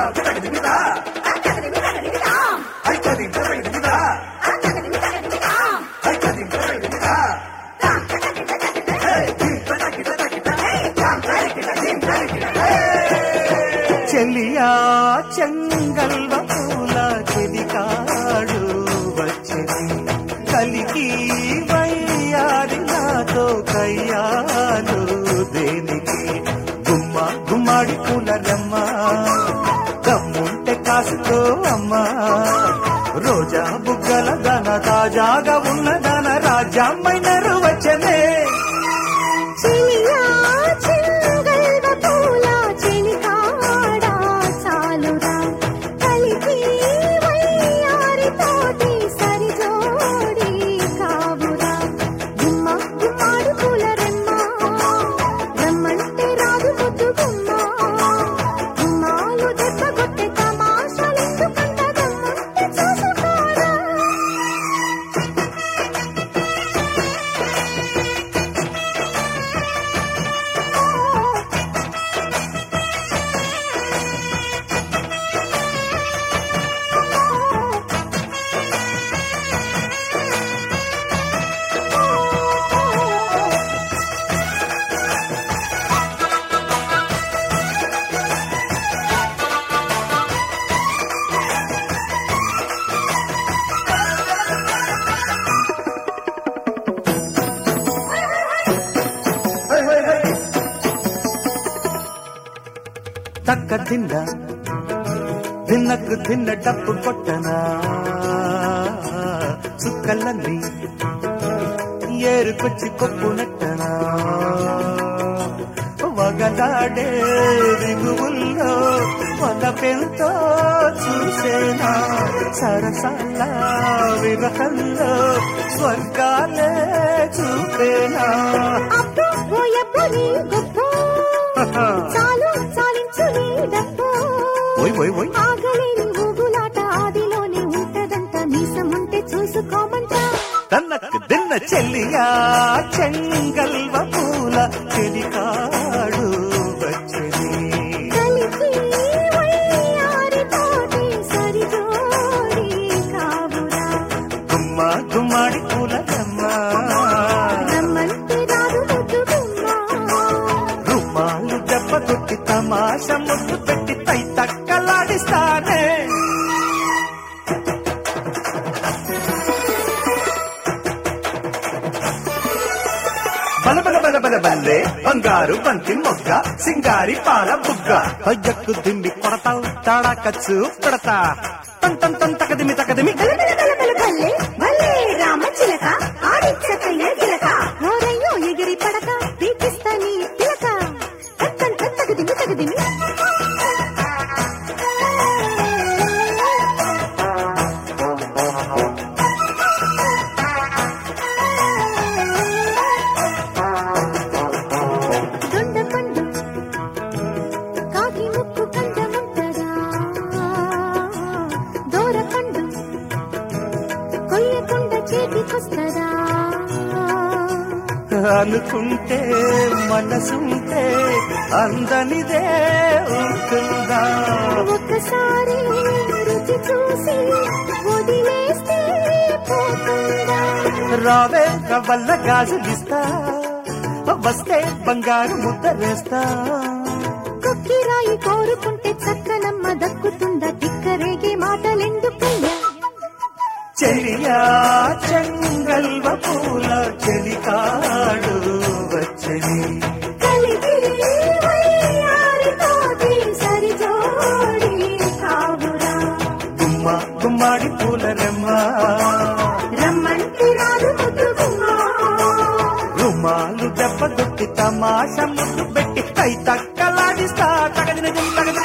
చెలియా చెంగల్వ పూల చెలికాడు వచ్చింది కలికి వయ్యారి నాతో కయ్యాలు దేనికి గుమ్మ గుమ్మాడి పూల రమ్మ దమ్ముంటే కాసుకో అమ్మా రోజా బుగ్గల దన తాజాగా ఉన్న దన రాజ్యామైన వచ్చనే చెలియా చెంగల్వ పూల చెలికాడా చాలురా కలికి వయ్యారితోటి సరిజోడి కావురా గుమ్మ గుమ్మాడి పూల రెమ్మ రమ్మంటే రాదు ముద్దు గుమ్మ గుమ్మాలు దెబ్బ కొట్టే తమాషాలెందుకంట దమ్ముంటే చూసుకోరా తక్క తిన్న తిన్నకు తిన్న డప్పు కొట్టనా చుక్కలన్నీ ఏరుకొచ్చి కొప్పు నెట్టనా వగలాడే దిగువుల్లో వలపెంతో చూసేనా సరసాల విరహంలో స్వర్గాలే చూపేనా అబ్బో ఓయబ్బో నీ గొప్ప చాలు చాలించు నీ డబ్బు ఓయ్ ఓయ్ ఓయ్ ఆగలేని ఊగులాట ఆదిలోనే ఉంటదంట మీసముంటే చూసుకోమంట తనకు దిన్న చెల్లియా చెంగల్వ పూల చెలికాడు వచ్చని కలికి వయ్యారితోటి సరిజోడి కావురా గుమ్మ గుమ్మాడి పూల రమ్మ రమ్మంటే రాదు ముద్దు గుమ్మ రుమాలు దెబ్బ కొట్టి తమాష ముద్దు పెట్టి తై తక్కలాడిస్తానే బల బల బల బల బల్లే బంగారు బంతి మొగ్గ సింగారి పాల బుగ్గ అయ్యక్కు దిండి కొడతావు తాడాకచ్చు పెడతా తన్ తన్ తన్ తకదిమి తకదిమి భలే భలే రామ చిలక ఆడిచ్చకయ్య చిలక ఓరయ్యో ఎగిరి పడక పీకిస్తా నీ పిలక తగ్గ తగ్గదిమి తగ్గదిమి దొండ పండు కాకి ముక్కు కందమంతరా దూర పండు కొయ్యకుండా చేతికొస్తదా అనుకుంటే మనసుంటే అందనిదే ఉంటుందా ఒక్కసారి రుచి చూసి వదిలేస్తే పోతుందా రావే వల్ల గాజులిస్తా వస్తే బంగారు ముద్ద వేస్తా కొక్కిరాయి కోరుకుంటే చక్కనమ్మ దక్కుతుందా తిక్కరేగే మాటలెందుకయ్యా చెలియా చెంగల్వ పూల చెలికాడు వచ్చని కలిగి వయ్యారితోటి సరిజోడి కావురా గుమ్మ గుమ్మాడి పూల రెమ్మ రమ్మంటే రాదు ముద్దు గుమ్మ రుమాలు దెబ్బ దొట్టి తమాష ముద్దు పెట్టి కై తక్కలాడిస్తా తగదిన తగదిన